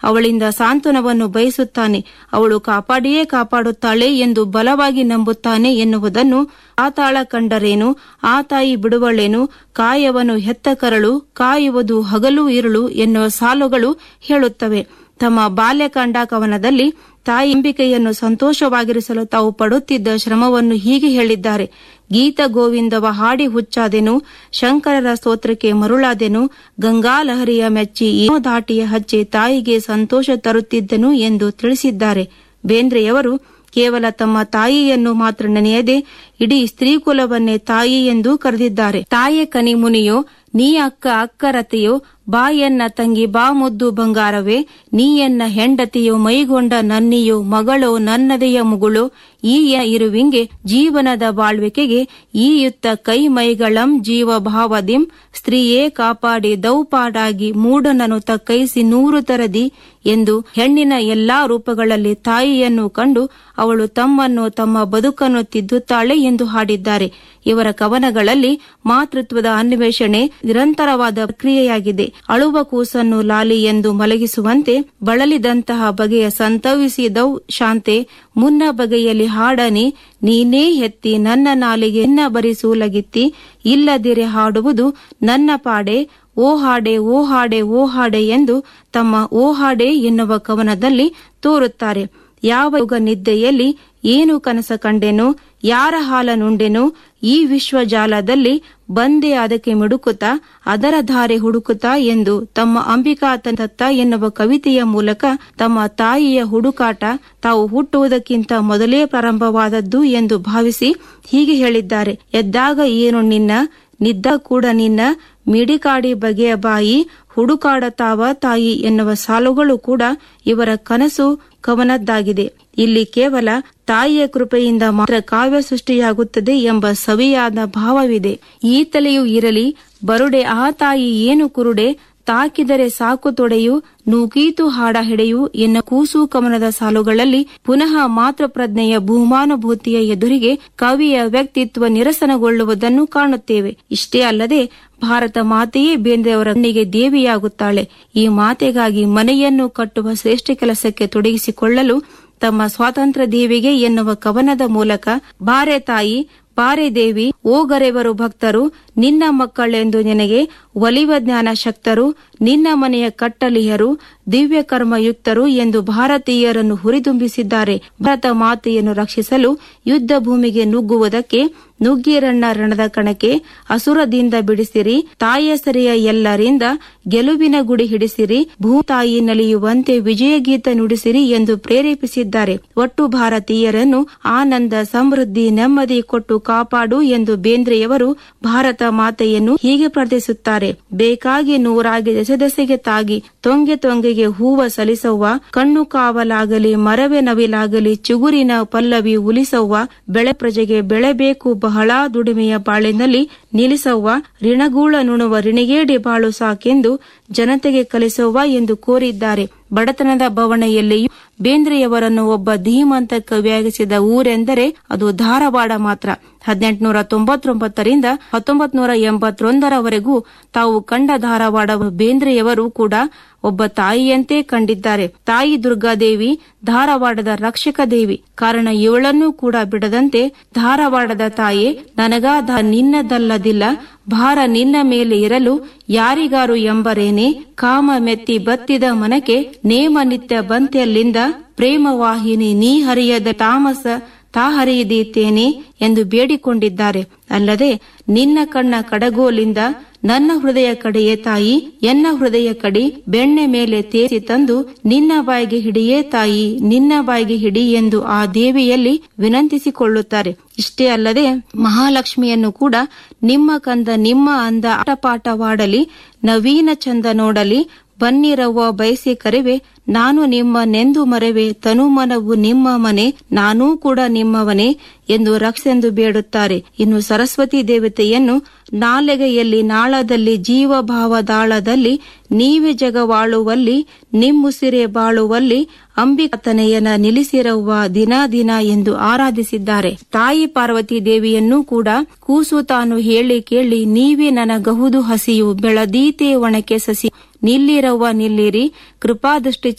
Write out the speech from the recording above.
ಅವಳಿಂದ ಸಾಂತ್ವನವನ್ನು ಬಯಸುತ್ತಾನೆ ಅವಳು ಕಾಪಾಡಿಯೇ ಕಾಪಾಡುತ್ತಾಳೆ ಎಂದು ಬಲವಾಗಿ ನಂಬುತ್ತಾನೆ ಎನ್ನುವುದನ್ನು ಆತಾಳ ಕಂಡರೇನು ಆ ತಾಯಿ ಬಿಡುವಳೇನು ಕಾಯವನು ಹೆತ್ತ ಕರಳು ಕಾಯುವುದು ಹಗಲು ಇರುಳು ಎನ್ನುವ ಸಾಲುಗಳು ಹೇಳುತ್ತವೆ ತಮ್ಮ ಬಾಲ್ಯಕಾಂಡ ಕವನದಲ್ಲಿ ತಾಯಿ ಅಂಬಿಕೆಯನ್ನು ಸಂತೋಷವಾಗಿರಿಸಲು ತಾವು ಪಡುತ್ತಿದ್ದ ಶ್ರಮವನ್ನು ಹೀಗೆ ಹೇಳಿದ್ದಾರೆ ಗೀತ ಗೋವಿಂದವ ಹಾಡಿ ಹುಚ್ಚಾದೆನು ಶಂಕರರ ಸ್ತೋತ್ರಕ್ಕೆ ಮರುಳಾದೆನು ಗಂಗಾಲಹರಿಯ ಮೆಚ್ಚಿ ಏನೋ ದಾಟಿಯ ಹಚ್ಚಿ ತಾಯಿಗೆ ಸಂತೋಷ ತರುತ್ತಿದ್ದನು ಎಂದು ತಿಳಿಸಿದ್ದಾರೆ ಬೇಂದ್ರೆಯವರು ಕೇವಲ ತಮ್ಮ ತಾಯಿಯನ್ನು ಮಾತ್ರ ನೆನೆಯದೆ ಇಡೀ ಸ್ತ್ರೀಕುಲವನ್ನೇ ತಾಯಿ ಎಂದು ಕರೆದಿದ್ದಾರೆ ತಾಯೆ ಕನಿ ಮುನಿಯೋ ನೀ ಅಕ್ಕ ಅಕ್ಕರತೆಯೋ ಬಾ ಎನ್ನ ತಂಗಿ ಬಾ ಮುದ್ದು ಬಂಗಾರವೇ ನೀ ಎನ್ನ ಹೆಂಡತಿಯೋ ಮೈಗೊಂಡ ನನ್ನಿಯೋ ಮಗಳೋ ನನ್ನದೆಯ ಮುಗುಳೋ ಈ ಇರುವಿಂಗೆ ಜೀವನದ ಬಾಳ್ವಿಕೆಗೆ ಈ ಯುತ್ತ ಕೈ ಮೈಗಳಂ ಜೀವ ಭಾವದಿಂ ಸ್ತ್ರೀಯೇ ಕಾಪಾಡಿ ದೌಪಾಡಾಗಿ ಮೂಢನನು ತಕ್ಕೈಸಿ ನೂರು ತರದಿ ಎಂದು ಹೆಣ್ಣಿನ ಎಲ್ಲಾ ರೂಪಗಳಲ್ಲಿ ತಾಯಿಯನ್ನು ಕಂಡು ಅವಳು ತಮ್ಮನ್ನು ತಮ್ಮ ಬದುಕನ್ನು ತಿದ್ದುತ್ತಾಳೆ ಎಂದು ಹಾಡಿದ್ದಾರೆ ಇವರ ಕವನಗಳಲ್ಲಿ ಮಾತೃತ್ವದ ಅನ್ವೇಷಣೆ ನಿರಂತರವಾದ ಪ್ರಕ್ರಿಯೆಯಾಗಿದೆ ಅಳುವ ಕೂಸನ್ನು ಲಾಲಿ ಎಂದು ಮಲಗಿಸುವಂತೆ ಬಳಲಿದಂತಹ ಬಗೆಯ ಸಂತವಿಸಿದೌ ಶಾಂತೆ ಮುನ್ನ ಬಗೆಯಲ್ಲಿ ಹಾಡನೆ ನೀನೇ ಹೆತ್ತಿ ನನ್ನ ನಾಲಿಗೆ ಎನ್ನ ಬರಿಸೂಲಗಿತ್ತಿ ಇಲ್ಲದಿರೆ ಹಾಡುವುದು ನನ್ನ ಪಾಡೆ ಓ ಹಾಡೆ ಓ ಹಾಡೆ ಓ ಹಾಡೆ ಎಂದು ತಮ್ಮ ಓ ಹಾಡೆ ಎನ್ನುವ ಕವನದಲ್ಲಿ ತೋರುತ್ತಾರೆ ಯಾವ ಯುಗ ನಿದ್ದೆಯಲ್ಲಿ ಏನು ಕನಸ ಕಂಡೆನು ಯಾರ ಹಾಲ ನುಂಡೆನು ಈ ವಿಶ್ವಜಾಲದಲ್ಲಿ ಬಂದೆ ಅದಕ್ಕೆ ಮಿಡುಕುತ್ತಾ ಅದರ ಧಾರೆ ಹುಡುಕುತ್ತಾ ಎಂದು ತಮ್ಮ ಅಂಬಿಕಾ ತತ್ತ ಎನ್ನುವ ಕವಿತೆಯ ಮೂಲಕ ತಮ್ಮ ತಾಯಿಯ ಹುಡುಕಾಟ ತಾವು ಹುಟ್ಟುವುದಕ್ಕಿಂತ ಮೊದಲೇ ಪ್ರಾರಂಭವಾದದ್ದು ಎಂದು ಭಾವಿಸಿ ಹೀಗೆ ಹೇಳಿದ್ದಾರೆ ಎದ್ದಾಗ ಏನು ನಿನ್ನ ನಿದ್ದ ಕೂಡ ನಿನ್ನ ಮಿಡಿಕಾಡಿ ಬಗೆಯ ಬಾಯಿ ಹುಡುಕಾಡತಾವ ತಾಯಿ ಎನ್ನುವ ಸಾಲುಗಳು ಕೂಡ ಇವರ ಕನಸು ಕವನದ್ದಾಗಿದೆ ಇಲ್ಲಿ ಕೇವಲ ತಾಯಿಯ ಕೃಪೆಯಿಂದ ಮಾತ್ರ ಕಾವ್ಯ ಸೃಷ್ಟಿಯಾಗುತ್ತದೆ ಎಂಬ ಸವಿಯಾದ ಭಾವವಿದೆ ಈತಲೆಯೂ ಇರಲಿ ಬರುಡೆ ಆ ತಾಯಿ ಏನು ಕುರುಡೆ ತಾಕಿದರೆ ಸಾಕು ತೊಡೆಯು ನೂಕೀತು ಹಾಡ ಹೆಡೆಯು ಎನ್ನ ಕೂಸು ಕವನದ ಸಾಲುಗಳಲ್ಲಿ ಪುನಃ ಮಾತೃಪ್ರಜ್ಞೆಯ ಭೂಮಾನುಭೂತಿಯ ಎದುರಿಗೆ ಕವಿಯ ವ್ಯಕ್ತಿತ್ವ ನಿರಸನಗೊಳ್ಳುವುದನ್ನು ಕಾಣುತ್ತೇವೆ ಇಷ್ಟೇ ಅಲ್ಲದೆ ಭಾರತ ಮಾತೆಯೇ ಬೇಂದ್ರೆಯವರ ಕಣ್ಣಿಗೆ ದೇವಿಯಾಗುತ್ತಾಳೆ ಈ ಮಾತೆಗಾಗಿ ಮನೆಯನ್ನು ಕಟ್ಟುವ ಶ್ರೇಷ್ಠ ಕೆಲಸಕ್ಕೆ ತೊಡಗಿಸಿಕೊಳ್ಳಲು ತಮ್ಮ ಸ್ವಾತಂತ್ರ್ಯ ದೇವಿಗೆ ಎನ್ನುವ ಕವನದ ಮೂಲಕ ಬಾರೆ ತಾಯಿ ಬಾರೆ ದೇವಿ ಓಗರೆವರು ಭಕ್ತರು ನಿನ್ನ ಮಕ್ಕಳೆಂದು ನಿನಗೆ ಒಲಿವ ಜ್ಞಾನ ಶಕ್ತರು ನಿನ್ನ ಮನೆಯ ಕಟ್ಟಲಿಯರು ದಿವ್ಯ ಕರ್ಮಯುಕ್ತರು ಎಂದು ಭಾರತೀಯರನ್ನು ಹುರಿದುಂಬಿಸಿದ್ದಾರೆ ಭಾರತ ಮಾತೆಯನ್ನು ರಕ್ಷಿಸಲು ಯುದ್ಧ ಭೂಮಿಗೆ ನುಗ್ಗುವುದಕ್ಕೆ ನುಗ್ಗಿರಣ್ಣ ರಣದ ಕಣಕ್ಕೆ ಅಸುರದಿಂದ ಬಿಡಿಸಿರಿ ತಾಯಿಯ ಸರಿಯ ಎಲ್ಲರಿಂದ ಗೆಲುವಿನ ಗುಡಿ ಹಿಡಿಸಿರಿ ಭೂತಾಯಿ ನಲಿಯುವಂತೆ ವಿಜಯ ಗೀತ ನುಡಿಸಿರಿ ಎಂದು ಪ್ರೇರೇಪಿಸಿದ್ದಾರೆ ಒಟ್ಟು ಭಾರತೀಯರನ್ನು ಆನಂದ ಸಮೃದ್ಧಿ ನೆಮ್ಮದಿ ಕೊಟ್ಟು ಕಾಪಾಡು ಎಂದು ಬೇಂದ್ರೆಯವರು ಭಾರತ ಮಾತೆಯನ್ನು ಹೀಗೆ ಪ್ರಾರ್ಥಿಸುತ್ತಾರೆ ಬೇಕಾಗಿ ನೂರಾಗಿ ದೆಸೆ ದೆಸೆಗೆ ತಾಗಿ ತೊಂಗೆ ತೊಂಗೆಗೆ ಹೂವ ಸಲಿಸವ್ವ ಕಣ್ಣು ಕಾವಲಾಗಲಿ ಮರವೆ ನವಿಲಾಗಲಿ ಚುಗುರಿನ ಪಲ್ಲವಿ ಉಲಿಸವ್ವ ಬೆಳೆ ಪ್ರಜೆಗೆ ಬೆಳೆಬೇಕು ಬಹಳ ದುಡಿಮೆಯ ಬಾಳಿನಲ್ಲಿ ನಿಲ್ಲಿಸವ್ವ ಋಣಗೂಳ ನುಣುವ ರಿಣಿಗೇಡಿ ಬಾಳು ಸಾಕೆಂದು ಜನತೆಗೆ ಕಲಿಸವ್ವ ಎಂದು ಕೋರಿದ್ದಾರೆ ಬಡತನದ ಬವಣೆಯಲ್ಲಿಯೂ ಬೇಂದ್ರೆಯವರನ್ನು ಒಬ್ಬ ಧೀಮಂತ ಕವಿಯಾಗಿಸಿದ ಊರೆಂದರೆ ಅದು ಧಾರವಾಡ ಮಾತ್ರ ಹದಿನೆಂಟುನೂರ ತೊಂಬತ್ತೊಂಬತ್ತರಿಂದ ಹತ್ತೊಂಬತ್ ನೂರ ಎಂಬತ್ತೊಂದರವರೆಗೂ ತಾವು ಕಂಡ ಧಾರವಾಡ ಬೇಂದ್ರೆಯವರು ಕೂಡ ಒಬ್ಬ ತಾಯಿಯಂತೆ ಕಂಡಿದ್ದಾರೆ ತಾಯಿ ದುರ್ಗಾದೇವಿ ಧಾರವಾಡದ ರಕ್ಷಕ ದೇವಿ ಕಾರಣ ಇವಳನ್ನೂ ಕೂಡ ಬಿಡದಂತೆ ಧಾರವಾಡದ ತಾಯೇ ನನಗಾದ ನಿನ್ನದಲ್ಲದಿಲ್ಲ ಭಾರ ನಿನ್ನ ಮೇಲೆ ಇರಲು ಯಾರಿಗಾರು ಎಂಬರೇನೆ ಕಾಮ ಮೆತ್ತಿ ಬತ್ತಿದ ಮನಕ್ಕೆ ನೇಮ ನಿತ್ಯ ಬಂತೆಯಲ್ಲಿಂದ ಪ್ರೇಮವಾಹಿನಿ ನೀ ಹರಿಯದ ತಾಮಸ ತಾ ಹರಿಯದೀತೇನೆ ಎಂದು ಬೇಡಿಕೊಂಡಿದ್ದಾರೆ ಅಲ್ಲದೆ ನಿನ್ನ ಕಣ್ಣ ಕಡಗೋಲಿಂದ ನನ್ನ ಹೃದಯ ಕಡೆಯೇ ತಾಯಿ ಎನ್ನ ಹೃದಯ ಕಡಿ ಬೆಣ್ಣೆ ಮೇಲೆ ತೇಸಿ ತಂದು ನಿನ್ನ ಬಾಯಿಗೆ ಹಿಡಿಯೇ ತಾಯಿ ನಿನ್ನ ಬಾಯಿಗೆ ಹಿಡಿ ಎಂದು ಆ ದೇವಿಯಲ್ಲಿ ವಿನಂತಿಸಿಕೊಳ್ಳುತ್ತಾರೆ ಇಷ್ಟೇ ಅಲ್ಲದೆ ಮಹಾಲಕ್ಷ್ಮಿಯನ್ನು ಕೂಡ ನಿಮ್ಮ ಕಂದ ನಿಮ್ಮ ಅಂದ ಆಟಪಾಠವಾಡಲಿ ನವೀನ ಚಂದ ನೋಡಲಿ ಬನ್ನಿರವ್ವ ಬಯಸಿ ಕರೆವೆ ನಾನು ನಿಮ್ಮ ನೆಂದು ಮರೆವೆ ತನುಮನವು ನಿಮ್ಮ ಮನೆ ನಾನೂ ಕೂಡ ನಿಮ್ಮವನೇ ಎಂದು ರಕ್ಷೆಂದು ಬೇಡುತ್ತಾರೆ ಇನ್ನು ಸರಸ್ವತಿ ದೇವತೆಯನ್ನು ನಾಲೆಗೆಯಲ್ಲಿ ನಾಳದಲ್ಲಿ ಜೀವಭಾವದಾಳದಲ್ಲಿ ನೀವೆ ಜಗವಾಳುವಲ್ಲಿ ನಿಮ್ಮುಸಿರೆ ಬಾಳುವಲ್ಲಿ ಅಂಬಿಕತನೆಯನ ನಿಲ್ಲಿಸಿರವ್ವ ದಿನ ದಿನ ಎಂದು ಆರಾಧಿಸಿದ್ದಾರೆ ತಾಯಿ ಪಾರ್ವತಿ ದೇವಿಯನ್ನೂ ಕೂಡ ಕೂಸು ತಾನು ಹೇಳಿ ಕೇಳಿ ನೀವೇ ನನಗಹುದು ಹಸಿಯು ಬೆಳದೀತೆ ಒಣಕೆ ಸಸಿ ನಿಲ್ಲಿರವ್ವ ನಿಲ್ಲಿರಿ ಕೃಪಾದೃಷ್ಟಿ